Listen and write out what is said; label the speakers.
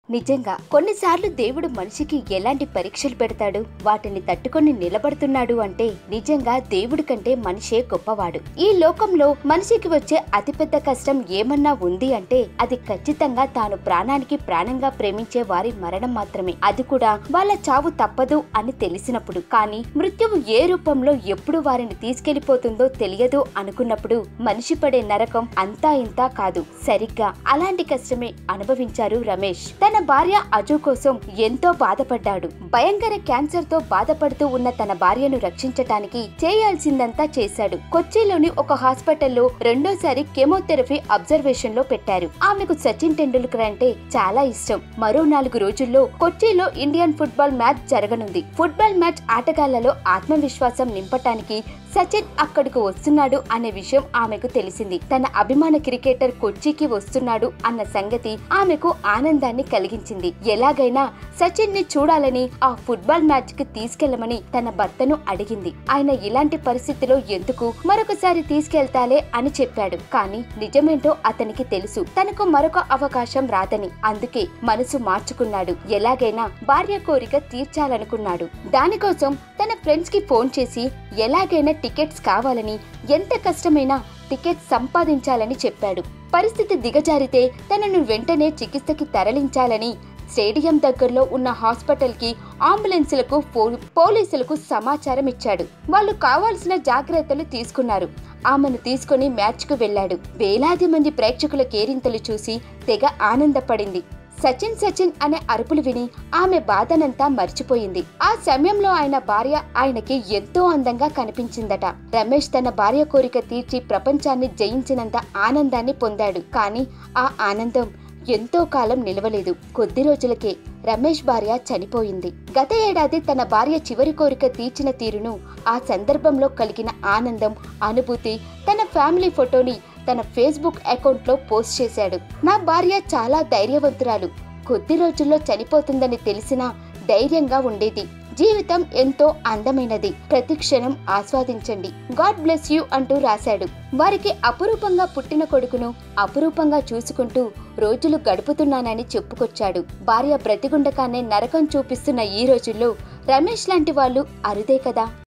Speaker 1: నిజంగా కొన్నిసార్లు దేవుడు మనిషికి ఎలాంటి పరీక్షలు పెడతాడు వాటిని తట్టుకొని నిలబడుతున్నాడు అంటే నిజంగా దేవుడి కంటే మనిషే గొప్పవాడు ఈ లోకంలో మనిషికి వచ్చే అతిపెద్ద కష్టం ఏమన్నా ఉంది అంటే అది ఖచ్చితంగా తాను ప్రాణానికి ప్రాణంగా ప్రేమించే వారి మరణం మాత్రమే అది కూడా వాళ్ళ చావు తప్పదు అని తెలిసినప్పుడు కానీ మృత్యువు ఏ రూపంలో ఎప్పుడు వారిని తీసుకెళ్లిపోతుందో తెలియదు అనుకున్నప్పుడు మనిషి పడే నరకం అంతా ఇంతా కాదు సరిగ్గా అలాంటి కష్టమే అనుభవించారు రమేష్ తన భార్య అజు కోసం ఎంతో బాధపడ్డాడు భయంకర క్యాన్సర్ తో బాధపడుతూ ఉన్న తన భార్యను రక్షించటానికి చేయాల్సిందంతా చేశాడు కొచ్చిలోని ఒక హాస్పిటల్లో రెండోసారి కెమోథెరపీ అబ్జర్వేషన్ లో పెట్టారు ఆమెకు సచిన్ టెండూల్కర్ అంటే చాలా ఇష్టం మరో నాలుగు రోజుల్లో కొచ్చిలో ఇండియన్ ఫుట్బాల్ మ్యాచ్ జరగనుంది ఫుట్బాల్ మ్యాచ్ ఆటగాళ్లలో ఆత్మవిశ్వాసం నింపటానికి సచిన్ అక్కడికి వస్తున్నాడు అనే విషయం ఆమెకు తెలిసింది తన అభిమాన క్రికెటర్ కొచ్చికి వస్తున్నాడు అన్న సంగతి ఆమెకు ఆనందాన్ని కలిగించింది ఎలాగైనా సచిన్ ని చూడాలని ఆ ఫుట్బాల్ మ్యాచ్ కి తీసుకెళ్లమని తన భర్తను అడిగింది ఆయన ఇలాంటి పరిస్థితిలో ఎందుకు మరొకసారి తీసుకెళ్తాలే అని చెప్పాడు కానీ నిజమేంటో అతనికి తెలుసు తనకు మరొక అవకాశం రాదని అందుకే మనసు మార్చుకున్నాడు ఎలాగైనా భార్య కోరిక తీర్చాలనుకున్నాడు దానికోసం తన ఫ్రెండ్స్ కి ఫోన్ చేసి ఎలాగైనా టికెట్స్ కావాలని ఎంత కష్టమైనా టికెట్ సంపాదించాలని చెప్పాడు పరిస్థితి దిగజారితే తనను వెంటనే చికిత్సకి తరలించాలని స్టేడియం దగ్గరలో ఉన్న హాస్పిటల్ కి అంబులెన్సులకు ఫో- పోలీసులకు సమాచారం ఇచ్చాడు వాళ్ళు కావాల్సిన జాగ్రత్తలు తీసుకున్నారు ఆమెను తీసుకుని మ్యాచ్ కు వెళ్లాడు వేలాది మంది ప్రేక్షకుల కేరింతలు చూసి తెగ ఆనందపడింది సచిన్ సచిన్ అనే అరుపులు విని ఆమె బాధనంతా మర్చిపోయింది ఆ సమయంలో ఆయన భార్య ఆయనకి ఎంతో అందంగా కనిపించిందట రమేష్ తన భార్య కోరిక తీర్చి ప్రపంచాన్ని జయించినంత ఆనందాన్ని పొందాడు కానీ ఆ ఆనందం ఎంతో కాలం నిలవలేదు కొద్ది రోజులకే రమేష్ భార్య చనిపోయింది గత ఏడాది తన భార్య చివరి కోరిక తీర్చిన తీరును ఆ సందర్భంలో కలిగిన ఆనందం అనుభూతి తన ఫ్యామిలీ ఫోటోని తన ఫేస్బుక్ అకౌంట్లో పోస్ట్ చేశాడు నా భార్య చాలా ధైర్యవంతురాలు కొద్ది రోజుల్లో చనిపోతుందని తెలిసినా ధైర్యంగా ఉండేది జీవితం ఎంతో అందమైనది ప్రతి క్షణం ఆస్వాదించండి గాడ్ బ్లెస్ యూ అంటూ రాశాడు వారికి అపురూపంగా పుట్టిన కొడుకును అపురూపంగా చూసుకుంటూ రోజులు గడుపుతున్నానని చెప్పుకొచ్చాడు భార్య బ్రతిగుండకానే నరకం చూపిస్తున్న ఈ రోజుల్లో రమేష్ లాంటి వాళ్ళు అరుదే కదా